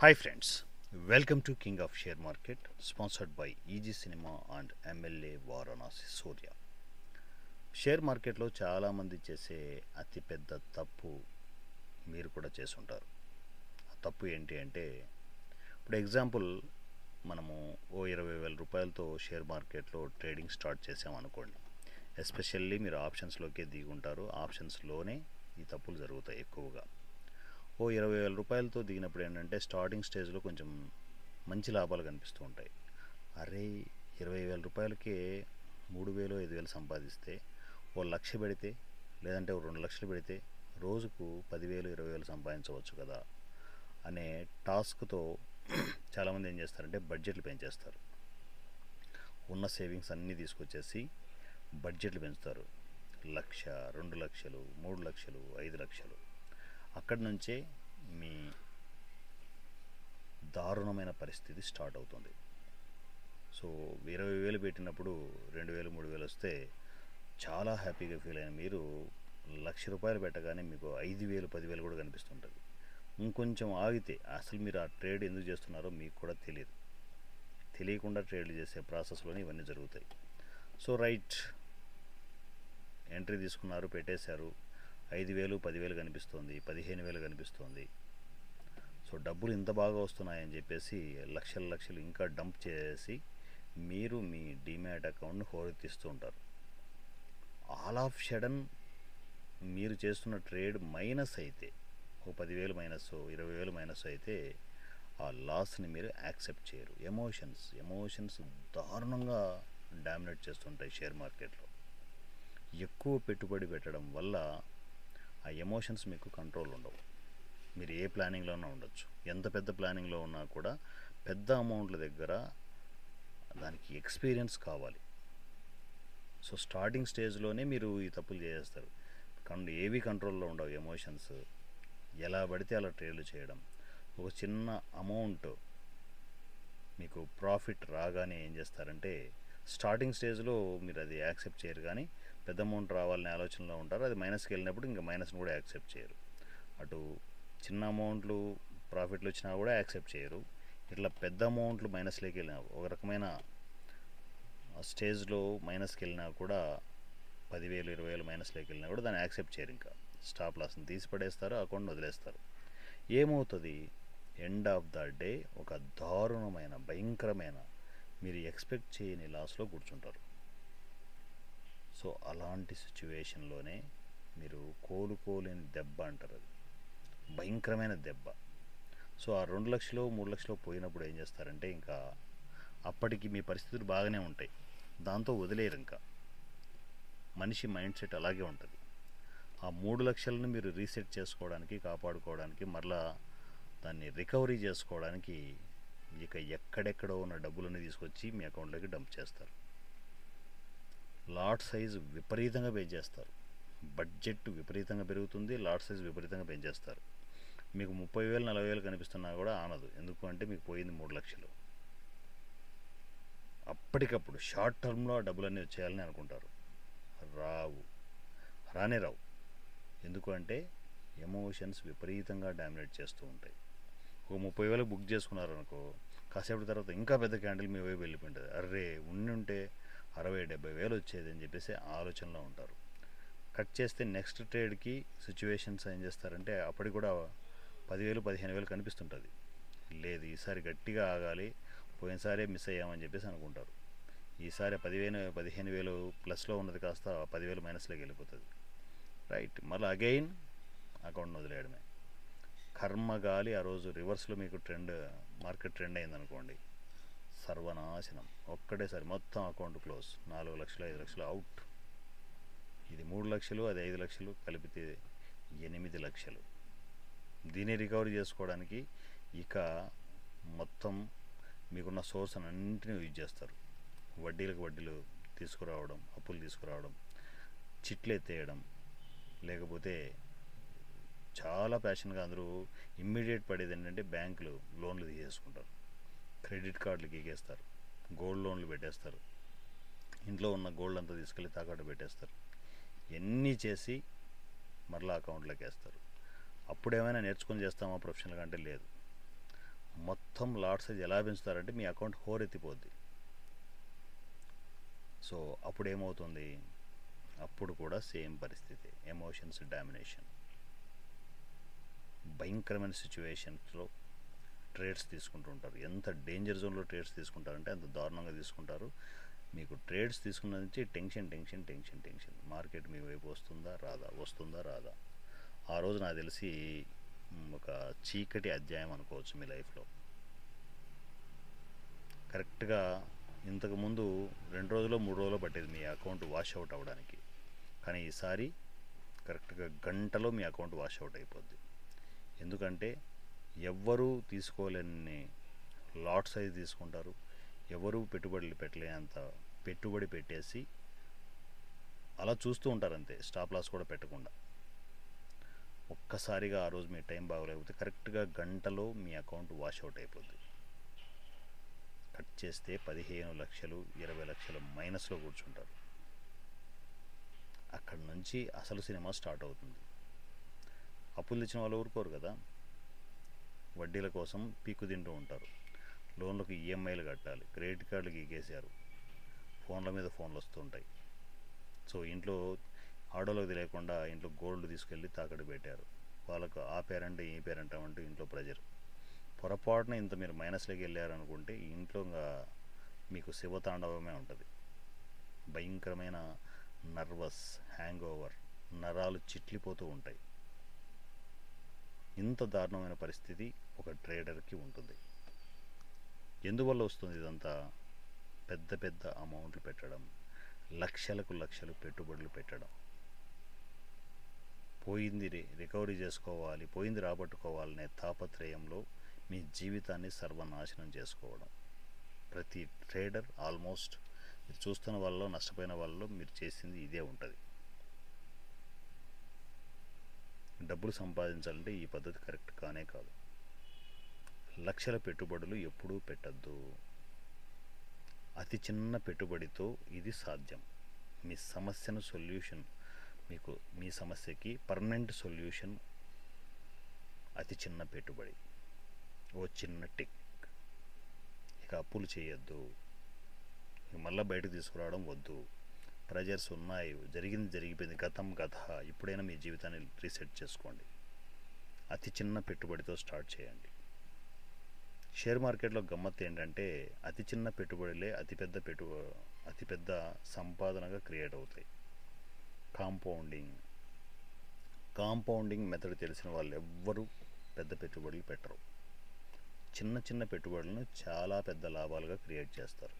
Hi friends, welcome to King of Share Market, sponsored by EG Cinema and MLA Varanasi Surya. Share మార్కెట్లో చాలామంది చేసే అతిపెద్ద తప్పు మీరు కూడా చేసి ఉంటారు ఆ తప్పు ఏంటి అంటే ఇప్పుడు ఎగ్జాంపుల్ మనము ఓ ఇరవై వేల రూపాయలతో షేర్ మార్కెట్లో ట్రేడింగ్ స్టార్ట్ చేసామనుకోండి ఎస్పెషల్లీ మీరు ఆప్షన్స్లోకే దిగుంటారు ఆప్షన్స్లోనే ఈ తప్పులు జరుగుతాయి ఎక్కువగా ఓ ఇరవై వేల రూపాయలతో దిగినప్పుడు ఏంటంటే స్టార్టింగ్ స్టేజ్లో కొంచెం మంచి లాభాలు కనిపిస్తూ ఉంటాయి అరే ఇరవై వేల రూపాయలకే మూడు వేలు ఐదు వేలు సంపాదిస్తే ఓ లక్ష పెడితే లేదంటే ఓ రెండు లక్షలు పెడితే రోజుకు పదివేలు ఇరవై వేలు సంపాదించవచ్చు కదా అనే టాస్క్తో చాలామంది ఏం చేస్తారంటే బడ్జెట్లు పెంచేస్తారు ఉన్న సేవింగ్స్ అన్నీ తీసుకొచ్చేసి బడ్జెట్లు పెంచుతారు లక్ష రెండు లక్షలు మూడు లక్షలు ఐదు లక్షలు అక్కడి నుంచే మీ దారుణమైన పరిస్థితి స్టార్ట్ అవుతుంది సో ఇరవై వేలు పెట్టినప్పుడు రెండు వేలు మూడు వేలు వస్తే చాలా హ్యాపీగా ఫీల్ అయిన మీరు లక్ష రూపాయలు పెట్టగానే మీకు ఐదు వేలు పదివేలు కూడా కనిపిస్తుంటుంది ఇంకొంచెం ఆగితే అసలు మీరు ఆ ట్రేడ్ ఎందుకు చేస్తున్నారో మీకు కూడా తెలియదు తెలియకుండా ట్రేడ్లు చేసే ప్రాసెస్లోనే ఇవన్నీ జరుగుతాయి సో రైట్ ఎంట్రీ తీసుకున్నారు పెట్టేశారు ఐదు వేలు పదివేలు కనిపిస్తోంది పదిహేను వేలు కనిపిస్తోంది సో డబ్బులు ఇంత బాగా వస్తున్నాయని చెప్పేసి లక్షల లక్షలు ఇంకా డంప్ చేసి మీరు మీ డిమ్యాట్ అకౌంట్ని హోరెత్తిస్తూ ఉంటారు ఆల్ ఆఫ్ షడన్ మీరు చేస్తున్న ట్రేడ్ మైనస్ అయితే ఒక పదివేలు మైనస్ ఇరవై వేలు మైనస్ అయితే ఆ లాస్ని మీరు యాక్సెప్ట్ చేయరు ఎమోషన్స్ ఎమోషన్స్ దారుణంగా డామినేట్ చేస్తుంటాయి షేర్ మార్కెట్లో ఎక్కువ పెట్టుబడి పెట్టడం వల్ల ఆ ఎమోషన్స్ మీకు కంట్రోల్ ఉండవు మీరు ఏ ప్లానింగ్లోనే ఉండొచ్చు ఎంత పెద్ద ప్లానింగ్లో ఉన్నా కూడా పెద్ద అమౌంట్ల దగ్గర దానికి ఎక్స్పీరియన్స్ కావాలి సో స్టార్టింగ్ స్టేజ్లోనే మీరు ఈ తప్పులు చేసేస్తారు కన్ ఏవి కంట్రోల్లో ఉండవు ఎమోషన్స్ ఎలా పడితే అలా ట్రేడ్లు చేయడం ఒక చిన్న అమౌంట్ మీకు ప్రాఫిట్ రాగానే ఏం చేస్తారంటే స్టార్టింగ్ స్టేజ్లో మీరు అది యాక్సెప్ట్ చేయరు కానీ పెద్ద అమౌంట్ రావాలనే ఆలోచనలో ఉంటారు అది మైనస్కి వెళ్ళినప్పుడు ఇంకా మైనస్ని కూడా యాక్సెప్ట్ చేయరు అటు చిన్న అమౌంట్లు ప్రాఫిట్లు వచ్చినా కూడా యాక్సెప్ట్ చేయరు ఇట్లా పెద్ద అమౌంట్లు మైనస్లోకి వెళ్ళిన ఒక రకమైన స్టేజ్లో మైనస్కి వెళ్ళినా కూడా పదివేలు ఇరవై వేలు మైనస్లోకి వెళ్ళినా కూడా దాన్ని యాక్సెప్ట్ చేయరు ఇంకా స్టాప్ లాస్ని తీసి పడేస్తారు అకౌంట్ వదిలేస్తారు ఏమవుతుంది ఎండ్ ఆఫ్ ద డే ఒక దారుణమైన భయంకరమైన మీరు ఎక్స్పెక్ట్ చేయని లాస్లో కూర్చుంటారు సో అలాంటి సిచ్యువేషన్లోనే మీరు కోలుకోలేని దెబ్బ అంటారు అది భయంకరమైన దెబ్బ సో ఆ రెండు లక్షలు మూడు లక్షలు పోయినప్పుడు ఏం చేస్తారంటే ఇంకా అప్పటికి మీ పరిస్థితులు బాగానే ఉంటాయి దాంతో వదిలేరు ఇంకా మనిషి మైండ్ సెట్ అలాగే ఉంటుంది ఆ మూడు లక్షలను మీరు రీసెట్ చేసుకోవడానికి కాపాడుకోవడానికి మరలా దాన్ని రికవరీ చేసుకోవడానికి ఇక ఎక్కడెక్కడో ఉన్న డబ్బులన్నీ తీసుకొచ్చి మీ అకౌంట్లోకి డంప్ చేస్తారు లాట్ సైజ్ విపరీతంగా పెంచేస్తారు బడ్జెట్ విపరీతంగా పెరుగుతుంది లాట్ సైజ్ విపరీతంగా పెంచేస్తారు మీకు ముప్పై వేలు నలభై వేలు కనిపిస్తున్నా కూడా ఆనదు ఎందుకు అంటే మీకు పోయింది మూడు లక్షలు అప్పటికప్పుడు షార్ట్ టర్మ్లో ఆ డబ్బులన్నీ వచ్చేయాలని అనుకుంటారు రావు రానే రావు ఎందుకు అంటే ఎమోషన్స్ విపరీతంగా డామినేట్ చేస్తూ ఉంటాయి ఒక ముప్పై వేలు బుక్ చేసుకున్నారనుకో కాసేపటి తర్వాత ఇంకా పెద్ద క్యాండిల్ మీ వైపు వెళ్ళిపోయింటుంది అర్రే ఉండి ఉంటే అరవై డెబ్బై వేలు వచ్చేది అని చెప్పేసి ఆలోచనలో ఉంటారు కట్ చేస్తే నెక్స్ట్ ట్రేడ్కి సిచ్యువేషన్స్ ఏం చేస్తారంటే అప్పటికి కూడా పదివేలు పదిహేను వేలు కనిపిస్తుంటుంది లేదు ఈసారి గట్టిగా ఆగాలి పోయినసారే మిస్ అయ్యామని చెప్పేసి అనుకుంటారు ఈసారి పదివేలు పదిహేను వేలు ప్లస్లో ఉన్నది కాస్త పదివేలు మైనస్లోకి వెళ్ళిపోతుంది రైట్ మళ్ళీ అగైన్ అకౌంట్ వదిలేయడమే కర్మగాలి ఆ రోజు రివర్స్లో మీకు ట్రెండ్ మార్కెట్ ట్రెండ్ అయిందనుకోండి సర్వనాశనం ఒక్కటేసారి మొత్తం అకౌంట్ క్లోజ్ నాలుగు లక్షలు ఐదు లక్షలు అవుట్ ఇది మూడు లక్షలు అది ఐదు లక్షలు కలిపితే ఎనిమిది లక్షలు దీన్ని రికవరీ చేసుకోవడానికి ఇక మొత్తం మీకున్న సోర్స్ అన్నింటినీ యూజ్ చేస్తారు వడ్డీలకు వడ్డీలు తీసుకురావడం అప్పులు తీసుకురావడం చిట్లు ఎత్తేయడం లేకపోతే చాలా ప్యాషన్గా అందరూ ఇమ్మీడియట్ పడేది ఏంటంటే బ్యాంకులు లోన్లు తీసేసుకుంటారు క్రెడిట్ కార్డులు గీకేస్తారు గోల్డ్ లోన్లు పెట్టేస్తారు ఇంట్లో ఉన్న గోల్డ్ అంతా తీసుకెళ్ళి తాకట్టు పెట్టేస్తారు ఎన్ని చేసి మరలా అకౌంట్లోకి వేస్తారు అప్పుడు ఏమైనా నేర్చుకొని చేస్తామా ప్రొఫెషనల్గా అంటే లేదు మొత్తం లాట్ సైజ్ ఎలా పెంచుతారంటే మీ అకౌంట్ హోరెత్తిపోద్ది సో అప్పుడు ఏమవుతుంది అప్పుడు కూడా సేమ్ పరిస్థితి ఎమోషన్స్ డామినేషన్ భయంకరమైన సిచ్యువేషన్స్లో ట్రేడ్స్ తీసుకుంటుంటారు ఎంత డేంజర్ జోన్లో ట్రేడ్స్ తీసుకుంటారంటే అంత దారుణంగా తీసుకుంటారు మీకు ట్రేడ్స్ తీసుకున్న నుంచి tension tension tension tension market మీ వైపు వస్తుందా రాదా వస్తుందా రాదా ఆ రోజు నాకు తెలిసి మ్, ఒక చీకటి అధ్యాయం అనుకోవచ్చు మీ లైఫ్లో కరెక్ట్గా ఇంతకుముందు రెండు రోజులు మూడు రోజులు పట్టేది మీ అకౌంట్ వాష్ అవుట్ అవ్వడానికి కానీ ఈసారి కరెక్ట్గా గంటలో మీ అకౌంట్ వాష్ అవుట్ అయిపోద్ది ఎందుకంటే ఎవ్వరూ తీసుకోలేని లాట్ సైజ్ తీసుకుంటారు ఎవరు పెట్టుబడులు పెట్టలేనంత పెట్టుబడి పెట్టేసి అలా చూస్తూ ఉంటారు అంతే స్టాప్ లాస్ కూడా పెట్టకుండా ఒక్కసారిగా ఆ రోజు మీ టైం బాగోలేకపోతే కరెక్ట్గా గంటలో మీ అకౌంట్ వాష్ అవుట్ అయిపోద్ది కట్ చేస్తే పదిహేను లక్షలు ఇరవై లక్షల మైనస్లో కూర్చుంటారు అక్కడి నుంచి అసలు సినిమా స్టార్ట్ అవుతుంది అప్పులు తెచ్చిన వాళ్ళు ఊరుకోరు కదా వడ్డీల కోసం పీకు తింటూ ఉంటారు లోన్లకు ఈఎంఐలు కట్టాలి క్రెడిట్ కార్డులు గీకేశారు ఫోన్ల మీద ఫోన్లు వస్తుంటాయి సో ఇంట్లో ఆడోళ్ళకి తెలియకుండా ఇంట్లో గోల్డ్ తీసుకెళ్ళి తాకట్టు పెట్టారు వాళ్ళకు ఆ పేరెంట్ ఈ పేరెంట్ అంటూ ఇంట్లో ప్రెజర్ పొరపాటున ఇంత మీరు మైనస్లోకి వెళ్ళారనుకుంటే ఈ ఇంట్లో ఇంకా మీకు శివతాండవమే ఉంటుంది భయంకరమైన నర్వస్ హ్యాంగ్ ఓవర్ నరాలు చిట్లిపోతూ ఉంటాయి ఇంత దారుణమైన పరిస్థితి ఒక ట్రేడర్కి ఉంటుంది ఎందువల్ల వస్తుంది ఇదంతా పెద్ద పెద్ద అమౌంట్లు పెట్టడం లక్షలకు లక్షలు పెట్టుబడులు పెట్టడం పోయింది రి- రికవరీ చేసుకోవాలి పోయింది రాబట్టుకోవాలనే తాపత్రయంలో మీ జీవితాన్ని సర్వనాశనం చేసుకోవడం ప్రతి ట్రేడర్ ఆల్మోస్ట్ మీరు చూస్తున్న వాళ్ళలో నష్టపోయిన వాళ్ళలో మీరు చేసింది ఇదే ఉంటుంది డబ్బులు సంపాదించాలంటే ఈ పద్ధతి కరెక్ట్ కానే కాదు లక్షల పెట్టుబడులు ఎప్పుడూ పెట్టద్దు అతి చిన్న పెట్టుబడితో ఇది సాధ్యం మీ సమస్యను సొల్యూషన్ మీకు మీ సమస్యకి పర్మనెంట్ సొల్యూషన్ అతి చిన్న పెట్టుబడి ఓ చిన్న టిక్ ఇక అప్పులు చేయొద్దు ఇక మళ్ళీ బయటకు తీసుకురావడం వద్దు ప్రెజర్స్ ఉన్నాయి జరిగింది జరిగిపోయింది గతం కథ ఇప్పుడైనా మీ జీవితాన్ని రీసెట్ చేసుకోండి అతి చిన్న పెట్టుబడితో స్టార్ట్ చేయండి షేర్ మార్కెట్లో గమ్మత్తు ఏంటంటే అతి చిన్న పెట్టుబడులే అతిపెద్ద పెట్టు అతిపెద్ద సంపాదనగా క్రియేట్ అవుతాయి కాంపౌండింగ్ కాంపౌండింగ్ మెథడ్ తెలిసిన వాళ్ళు ఎవ్వరూ పెద్ద పెట్టుబడులు పెట్టరు చిన్న చిన్న పెట్టుబడులను చాలా పెద్ద లాభాలుగా క్రియేట్ చేస్తారు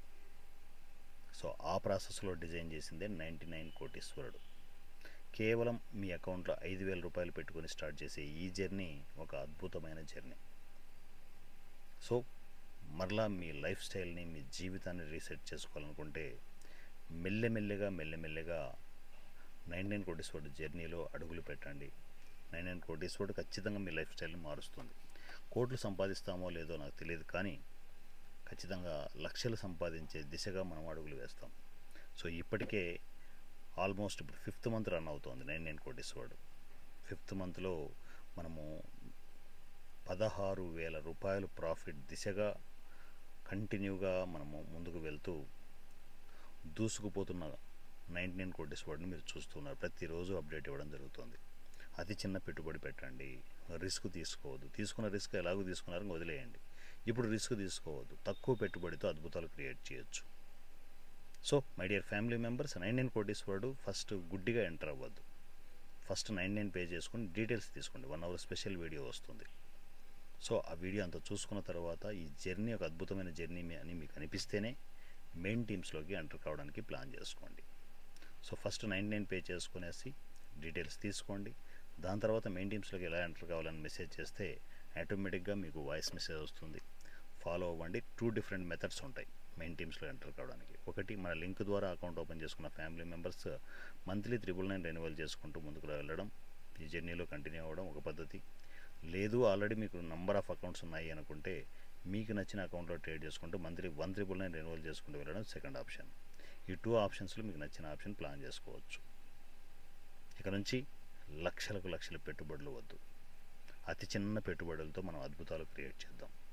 సో ఆ ప్రాసెస్లో డిజైన్ చేసిందే నైంటీ నైన్ కోటీశ్వరుడు కేవలం మీ అకౌంట్లో ఐదు వేల రూపాయలు పెట్టుకొని స్టార్ట్ చేసే ఈ జర్నీ ఒక అద్భుతమైన జర్నీ సో మరలా మీ లైఫ్ స్టైల్ని మీ జీవితాన్ని రీసెట్ చేసుకోవాలనుకుంటే మెల్లెమెల్లగా మెల్లెమెల్లగా నైన్ నైన్ కోటీశ్వరుడు జర్నీలో అడుగులు పెట్టండి నైన్ నైన్ కోటీశ్వరుడు ఖచ్చితంగా మీ లైఫ్ స్టైల్ని మారుస్తుంది కోట్లు సంపాదిస్తామో లేదో నాకు తెలియదు కానీ ఖచ్చితంగా లక్షలు సంపాదించే దిశగా మనం అడుగులు వేస్తాం సో ఇప్పటికే ఆల్మోస్ట్ ఇప్పుడు ఫిఫ్త్ మంత్ రన్ అవుతోంది నైన్ నైన్ కోటీశ్వరుడు ఫిఫ్త్ మంత్లో మనము పదహారు వేల రూపాయలు ప్రాఫిట్ దిశగా కంటిన్యూగా మనము ముందుకు వెళ్తూ దూసుకుపోతున్న నైంటీ నైన్ కోటీశ్వరుడిని మీరు చూస్తున్నారు ప్రతిరోజు అప్డేట్ ఇవ్వడం జరుగుతుంది అతి చిన్న పెట్టుబడి పెట్టండి రిస్క్ తీసుకోవద్దు తీసుకున్న రిస్క్ ఎలాగో తీసుకున్నారో వదిలేయండి ఇప్పుడు రిస్క్ తీసుకోవద్దు తక్కువ పెట్టుబడితో అద్భుతాలు క్రియేట్ చేయొచ్చు so my dear family members nine nine కోటీశ్వరుడు ఫస్ట్ గుడ్డిగా ఎంటర్ అవ్వద్దు ఫస్ట్ నైన్ నైన్ పే చేసుకుని డీటెయిల్స్ తీసుకోండి వన్ అవర్ స్పెషల్ వీడియో వస్తుంది సో ఆ వీడియో అంతా చూసుకున్న తర్వాత ఈ జర్నీ ఒక అద్భుతమైన జర్నీ మీ- అని మీకు అనిపిస్తేనే మెయిన్ టీమ్స్లోకి ఎంటర్ కావడానికి ప్లాన్ చేసుకోండి so first nine nine pay చేసుకునేసి డీటెయిల్స్ తీసుకోండి దాని తర్వాత మెయిన్ టీమ్స్లోకి ఎలా ఎంటర్ కావాలని మెసేజ్ చేస్తే ఆటోమేటిక్గా మీకు వాయిస్ మెసేజ్ వస్తుంది ఫాలో అవ్వండి టూ డిఫరెంట్ మెథడ్స్ ఉంటాయి మెయిన్ టీమ్స్లో ఎంటర్ కావడానికి ఒకటి మన లింక్ ద్వారా అకౌంట్ ఓపెన్ చేసుకున్న family members monthly triple nine renewal చేసుకుంటూ ముందుకు వెళ్ళడం ఈ జర్నీలో కంటిన్యూ అవ్వడం ఒక పద్ధతి లేదు ఆల్రెడీ మీకు నంబర్ ఆఫ్ అకౌంట్స్ ఉన్నాయి అనుకుంటే మీకు నచ్చిన అకౌంట్లో ట్రేడ్ చేసుకుంటూ monthly one triple nine renewal చేసుకుంటూ వెళ్ళడం సెకండ్ ఆప్షన్ ఈ టూ ఆప్షన్స్లో మీకు నచ్చిన ఆప్షన్ ప్లాన్ చేసుకోవచ్చు ఇక నుంచి లక్షలకు లక్షల పెట్టుబడులు వద్దు అతి చిన్న పెట్టుబడులతో మనం అద్భుతాలు క్రియేట్ చేద్దాం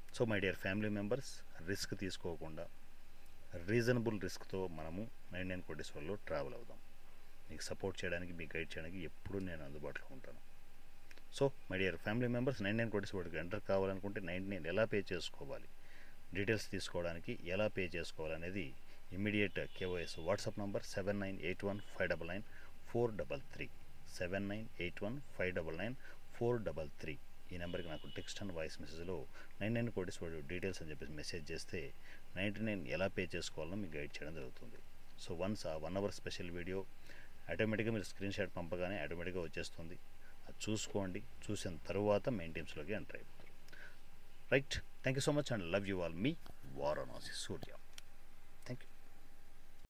so my dear family members risk తీసుకోకుండా రీజనబుల్ రిస్క్తో మనము నైన్ నైన్ కోటేశ్వర్లో ట్రావెల్ అవుదాం మీకు సపోర్ట్ చేయడానికి మీకు గైడ్ చేయడానికి ఎప్పుడూ నేను అందుబాటులో ఉంటాను so my dear family members nine nine కోటేశ్వర్కి ఎంటర్ కావాలనుకుంటే నైన్ నైన్ ఎలా పే చేసుకోవాలి డీటెయిల్స్ తీసుకోవడానికి ఎలా పే చేసుకోవాలనేది ఇమ్మీడియట్ కేవైఎస్ WhatsApp number seven nine eight one five double nine four double three seven nine eight one five double nine four double three ఈ నెంబర్కి నాకు టెక్స్ట్ అండ్ వాయిస్ మెసేజ్లో నైన్ నైన్ కోటేశ్వరుడు డీటెయిల్స్ అని చెప్పేసి మెసేజ్ చేస్తే నైంటీ నైన్ ఎలా pay చేసుకోవాలో మీకు గైడ్ చేయడం జరుగుతుంది సో వన్స్ ఆ వన్ అవర్ స్పెషల్ వీడియో ఆటోమేటిక్గా మీరు స్క్రీన్ షాట్ పంపగానే ఆటోమేటిక్గా వచ్చేస్తుంది అది చూసుకోండి చూసిన తర్వాత మెయిన్ టీమ్స్లోకి ఎంటర్ అయిపోతారు right thank you so much and love you all మీ వారణాసి సూర్య